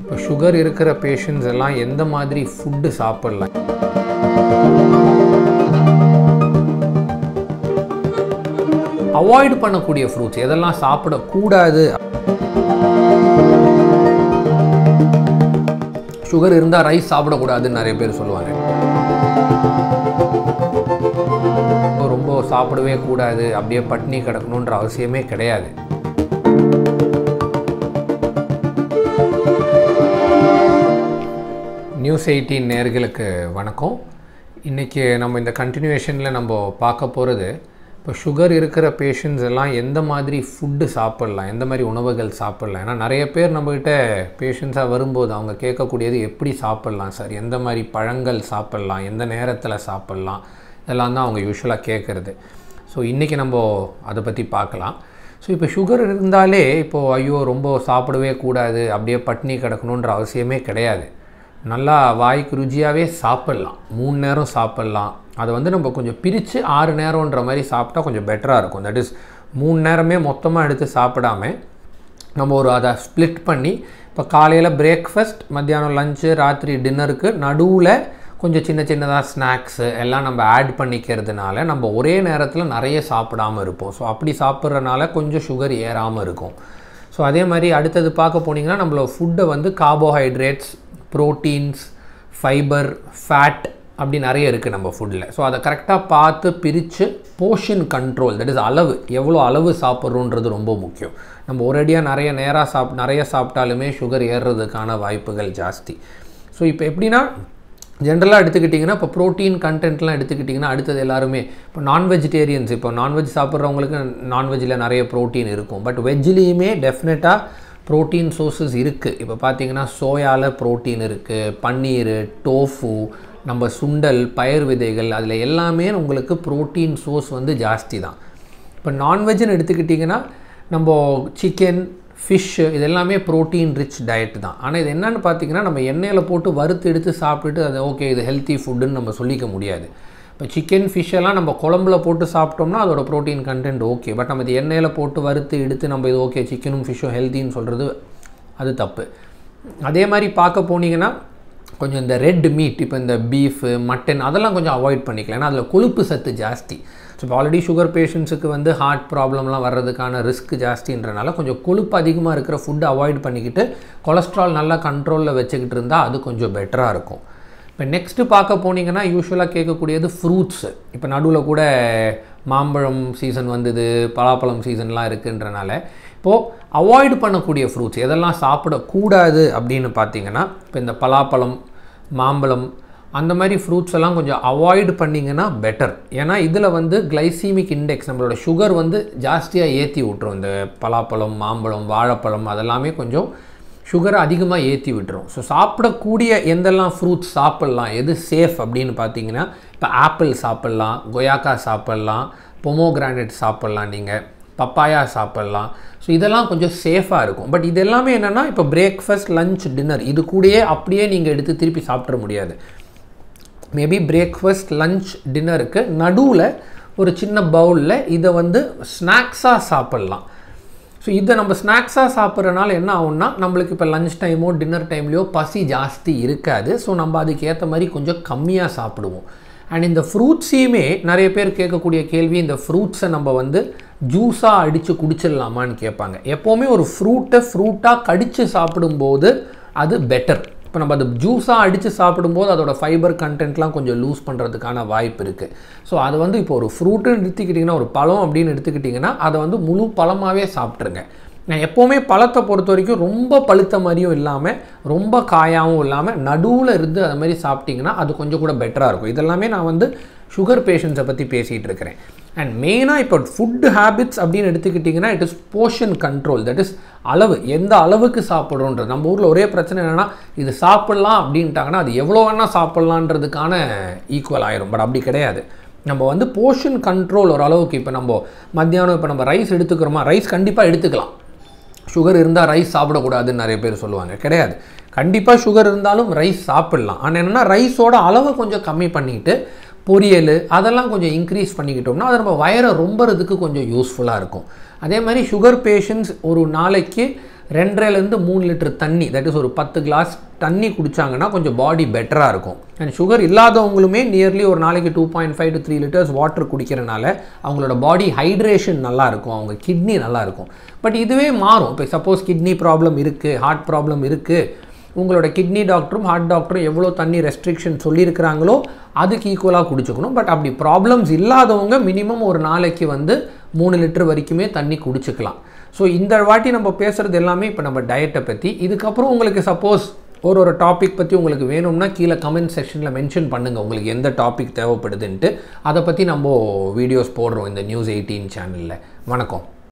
இப்போ சுகர் இருக்கிற பேஷண்ட்ஸ் எல்லாம் எந்த மாதிரி ஃபுட்டு சாப்பிடலாம் அவாய்ட் பண்ணக்கூடிய ஃப்ரூட்ஸ் எதெல்லாம் சாப்பிடக்கூடாது சுகர் இருந்தால் ரைஸ் சாப்பிடக்கூடாதுன்னு நிறைய பேர் சொல்லுவாங்க ரொம்ப சாப்பிடவே கூடாது அப்படியே பட்னி கிடக்கணுன்ற அவசியமே கிடையாது நியூஸ் எயிட்டீன் நேர்களுக்கு வணக்கம் இன்றைக்கி நம்ம இந்த கண்டினியூஷனில் நம்ம பார்க்க போகிறது இப்போ சுகர் இருக்கிற பேஷண்ட்ஸ் எல்லாம் எந்த மாதிரி ஃபுட்டு சாப்பிட்லாம் எந்த மாதிரி உணவுகள் சாப்பிட்லாம் ஏன்னா நிறைய பேர் நம்மக்கிட்ட பேஷண்ட்ஸாக வரும்போது அவங்க கேட்கக்கூடியது எப்படி சாப்பிட்லாம் சார் எந்த மாதிரி பழங்கள் சாப்பிட்லாம் எந்த நேரத்தில் சாப்பிட்லாம் இதெல்லாம் தான் அவங்க யூஸ்வலாக கேட்குறது ஸோ இன்றைக்கி நம்ம அதை பற்றி பார்க்கலாம் ஸோ இப்போ சுகர் இருந்தாலே இப்போது ஐயோ ரொம்ப சாப்பிடவே கூடாது அப்படியே பட்னி கிடக்கணுன்ற அவசியமே கிடையாது நல்லா வாய்க்கு ருச்சியாகவே சாப்பிட்லாம் மூணு நேரம் சாப்பிட்லாம் அதை வந்து நம்ம கொஞ்சம் பிரித்து ஆறு நேரம்ன்ற மாதிரி சாப்பிட்டா கொஞ்சம் பெட்டராக இருக்கும் தட் இஸ் மூணு நேரமே மொத்தமாக எடுத்து சாப்பிடாம நம்ம ஒரு அதை ஸ்ப்ளிட் பண்ணி இப்போ காலையில் பிரேக்ஃபாஸ்ட் மத்தியானம் லஞ்சு ராத்திரி டின்னருக்கு நடுவில் கொஞ்சம் சின்ன சின்னதாக ஸ்நாக்ஸு எல்லாம் நம்ம ஆட் பண்ணிக்கிறதுனால நம்ம ஒரே நேரத்தில் நிறைய சாப்பிடாமல் இருப்போம் ஸோ அப்படி சாப்பிட்றனால கொஞ்சம் சுகர் ஏறாமல் இருக்கும் ஸோ அதே மாதிரி அடுத்தது பார்க்க போனீங்கன்னா நம்மளோட ஃபுட்டை வந்து கார்போஹைட்ரேட்ஸ் ப்ரோட்டீன்ஸ் ஃபைபர் ஃபேட் அப்படி நிறைய இருக்குது நம்ம ஃபுட்டில் ஸோ அதை கரெக்டாக பார்த்து பிரித்து போர்ஷன் கண்ட்ரோல் தட் இஸ் அளவு எவ்வளோ அளவு சாப்பிட்றோன்றது ரொம்ப முக்கியம் நம்ம ஒரேடியாக நிறைய நேராக சாப் நிறைய சாப்பிட்டாலுமே சுகர் ஏறுறதுக்கான வாய்ப்புகள் ஜாஸ்தி ஸோ இப்போ எப்படின்னா ஜென்ரலாக எடுத்துக்கிட்டிங்கன்னா இப்போ ப்ரோட்டீன் கண்டென்ட்லாம் எடுத்துக்கிட்டிங்கன்னா அடுத்தது எல்லாருமே இப்போ நான் வெஜிடேரியன்ஸ் இப்போ நான்வெஜ் சாப்பிட்றவங்களுக்கு நான்வெஜ்ஜில் நிறைய ப்ரோட்டீன் இருக்கும் பட் வெஜ்லேயுமே டெஃபினட்டாக ப்ரோட்டீன் சோர்ஸஸ் இருக்குது இப்போ பார்த்தீங்கன்னா சோயாவில் ப்ரோட்டீன் இருக்குது பன்னீர் டோஃபு நம்ம சுண்டல் பயிர் விதைகள் அதில் எல்லாமே உங்களுக்கு ப்ரோட்டீன் சோர்ஸ் வந்து ஜாஸ்தி தான் இப்போ நான்வெஜ்னு எடுத்துக்கிட்டிங்கன்னா நம்ம சிக்கன் ஃபிஷ்ஷு இது எல்லாமே ப்ரோட்டீன் ரிச் டயட் தான் ஆனால் இது என்னென்னு பார்த்தீங்கன்னா நம்ம எண்ணெயில் போட்டு வறுத்து எடுத்து சாப்பிட்டுட்டு அது ஓகே இது ஹெல்த்தி ஃபுட்டுன்னு நம்ம சொல்லிக்க முடியாது இப்போ சிக்கன் ஃபிஷ்ஷெல்லாம் நம்ம குழம்புல போட்டு சாப்பிட்டோம்னா அதோட ப்ரோட்டீன் கண்டென்ட் ஓகே பட் நம்ம இது எண்ணெயில் போட்டு வறுத்து எடுத்து நம்ம இது ஓகே சிக்கனும் ஃபிஷ்ஷும் ஹெல்த்தின்னு சொல்கிறது அது தப்பு அதே மாதிரி பார்க்க போனீங்கன்னா கொஞ்சம் இந்த ரெட் மீட் இப்போ இந்த பீஃபு மட்டன் அதெல்லாம் கொஞ்சம் அவாய்ட் பண்ணிக்கலாம் ஏன்னா அதில் கொழுப்பு சத்து ஜாஸ்தி ஸோ இப்போ ஆல்ரெடி சுகர் பேஷண்ட்ஸுக்கு வந்து ஹார்ட் ப்ராப்ளம்லாம் வர்றதுக்கான ரிஸ்க் ஜாஸ்தின்றனால கொஞ்சம் கொழுப்பு அதிகமாக இருக்கிற ஃபுட்டை அவாய்ட் பண்ணிக்கிட்டு கொலஸ்ட்ரால் நல்லா கண்ட்ரோலில் வச்சுக்கிட்டு இருந்தால் அது கொஞ்சம் பெட்டராக இருக்கும் இப்போ நெக்ஸ்ட்டு பார்க்க போனீங்கன்னா யூஸ்வலாக கேட்கக்கூடியது ஃப்ரூட்ஸு இப்போ நடுவில் கூட மாம்பழம் சீசன் வந்தது பலாப்பழம் சீசன்லாம் இருக்குன்றனால இப்போது அவாய்டு பண்ணக்கூடிய ஃப்ரூட்ஸ் எதெல்லாம் சாப்பிடக்கூடாது அப்படின்னு பார்த்தீங்கன்னா இப்போ இந்த பலாப்பழம் மாம்பழம் அந்த மாதிரி ஃப்ரூட்ஸ் எல்லாம் கொஞ்சம் அவாய்டு பண்ணிங்கன்னா பெட்டர் ஏன்னா இதில் வந்து கிளைசீமிக் இண்டெக்ஸ் நம்மளோட சுகர் வந்து ஜாஸ்தியாக ஏற்றி விட்டுரும் இந்த பலாப்பழம் மாம்பழம் வாழைப்பழம் அதெல்லாமே கொஞ்சம் சுகரை அதிகமாக ஏற்றி விட்டுரும் ஸோ சாப்பிடக்கூடிய எந்தெல்லாம் ஃப்ரூட்ஸ் சாப்பிட்லாம் எது சேஃப் அப்படின்னு பார்த்தீங்கன்னா இப்போ ஆப்பிள் சாப்பிட்லாம் கொயாக்கா சாப்பிட்லாம் பொமோகிரானேட் சாப்பிட்லாம் நீங்கள் பப்பாயா சாப்பிட்லாம் ஸோ இதெல்லாம் கொஞ்சம் சேஃபாக இருக்கும் பட் இது எல்லாமே என்னென்னா இப்போ பிரேக்ஃபாஸ்ட் லஞ்ச் டின்னர் இது கூடயே அப்படியே நீங்கள் எடுத்து திருப்பி சாப்பிட முடியாது மேபி பிரேக்ஃபாஸ்ட் லஞ்ச் டின்னருக்கு நடுவில் ஒரு சின்ன பவுலில் இதை வந்து ஸ்நாக்ஸாக சாப்பிட்லாம் ஸோ இதை நம்ம ஸ்நாக்ஸாக சாப்பிட்றனால என்ன ஆகும்னா நம்மளுக்கு இப்போ லஞ்ச் டைமோ டின்னர் டைம்லையோ பசி ஜாஸ்தி இருக்காது ஸோ நம்ம அதுக்கு ஏற்ற மாதிரி கொஞ்சம் கம்மியாக சாப்பிடுவோம் அண்ட் இந்த ஃப்ரூட்ஸையுமே நிறைய பேர் கேட்கக்கூடிய கேள்வி இந்த ஃப்ரூட்ஸை நம்ம வந்து ஜூஸாக அடித்து குடிச்சிடலாமான்னு கேட்பாங்க எப்போவுமே ஒரு ஃப்ரூட்டை ஃப்ரூட்டாக கடித்து சாப்பிடும்போது அது பெட்டர் இப்போ நம்ம அது ஜூஸாக அடித்து சாப்பிடும்போது அதோட ஃபைபர் கண்டென்ட்லாம் கொஞ்சம் லூஸ் பண்ணுறதுக்கான வாய்ப்பு இருக்குது ஸோ அது வந்து இப்போ ஒரு ஃப்ரூட்டுன்னு எடுத்துக்கிட்டிங்கன்னா ஒரு பழம் அப்படின்னு எடுத்துக்கிட்டிங்கன்னா அதை வந்து முழு பழமாகவே சாப்பிட்ருங்க நான் எப்போவுமே பழத்தை பொறுத்த வரைக்கும் ரொம்ப பழுத்த மாதிரியும் இல்லாமல் ரொம்ப காயாகவும் இல்லாமல் நடுவில் இருந்து அது மாதிரி சாப்பிட்டிங்கன்னா அது கொஞ்சம் கூட பெட்டராக இருக்கும் இதெல்லாமே நான் வந்து சுகர் பேஷண்ட்ஸை பற்றி பேசிகிட்டு இருக்கிறேன் அண்ட் மெயினாக இப்போ ஃபுட் ஹேபிட்ஸ் அப்படின்னு எடுத்துக்கிட்டிங்கன்னா it is portion control that is அளவு எந்த அளவுக்கு சாப்பிட்றோன்றது நம்ம ஊரில் ஒரே பிரச்சனை என்னென்னா இது சாப்பிட்லாம் அப்படின்ட்டாங்கன்னா அது எவ்வளோ வேணால் சாப்பிட்லான்றதுக்கான ஈக்குவல் ஆயிரும் பட் அப்படி கிடையாது நம்ம வந்து போர்ஷன் கண்ட்ரோல் ஒரு அளவுக்கு இப்போ நம்ம மத்தியானம் இப்போ நம்ம ரைஸ் எடுத்துக்கிறோமா ரைஸ் கண்டிப்பாக எடுத்துக்கலாம் சுகர் இருந்தால் ரைஸ் சாப்பிடக்கூடாதுன்னு நிறைய பேர் சொல்லுவாங்க கிடையாது கண்டிப்பாக சுகர் இருந்தாலும் ரைஸ் சாப்பிட்லாம் ஆனால் என்னென்னா ரைஸோட அளவை கொஞ்சம் கம்மி பண்ணிட்டு பொரியல் அதெல்லாம் கொஞ்சம் இன்க்ரீஸ் பண்ணிக்கிட்டோம்னா அது நம்ம வயரை ரொம்பறதுக்கு கொஞ்சம் யூஸ்ஃபுல்லாக இருக்கும் அதே மாதிரி சுகர் பேஷண்ட்ஸ் ஒரு நாளைக்கு ரெண்டரைலேருந்து மூணு லிட்டர் தண்ணி தட் இஸ் ஒரு பத்து கிளாஸ் தண்ணி குடித்தாங்கன்னா கொஞ்சம் பாடி பெட்டராக இருக்கும் அண்ட் சுகர் இல்லாதவங்களுமே நியர்லி ஒரு நாளைக்கு two point five to three litres water குடிக்கிறனால அவங்களோட பாடி ஹைட்ரேஷன் நல்லா இருக்கும் அவங்க கிட்னி நல்லா இருக்கும் பட் இதுவே மாறும் இப்போ சப்போஸ் கிட்னி ப்ராப்ளம் இருக்குது ஹார்ட் ப்ராப்ளம் இருக்குது உங்களோட கிட்னி டாக்டரும் ஹார்ட் டாக்டரும் எவ்வளோ தண்ணி ரெஸ்ட்ரிக்ஷன் சொல்லியிருக்கிறாங்களோ அதுக்கு ஈக்குவலாக குடிச்சுக்கணும் பட் அப்படி ப்ராப்ளம்ஸ் இல்லாதவங்க மினிமம் ஒரு நாளைக்கு வந்து மூணு லிட்டர் வரைக்குமே தண்ணி குடிச்சுக்கலாம் ஸோ இந்த வாட்டி நம்ம பேசுகிறது எல்லாமே இப்போ நம்ம டயட்டை பற்றி இதுக்கப்புறம் உங்களுக்கு சப்போஸ் ஒரு ஒரு டாபிக் பற்றி உங்களுக்கு வேணும்னா கீழே கமெண்ட் செக்ஷனில் மென்ஷன் பண்ணுங்கள் உங்களுக்கு எந்த டாபிக் தேவைப்படுதுன்ட்டு அதை பற்றி நம்ம வீடியோஸ் போடுறோம் இந்த நியூஸ் எயிட்டீன் சேனலில் வணக்கம்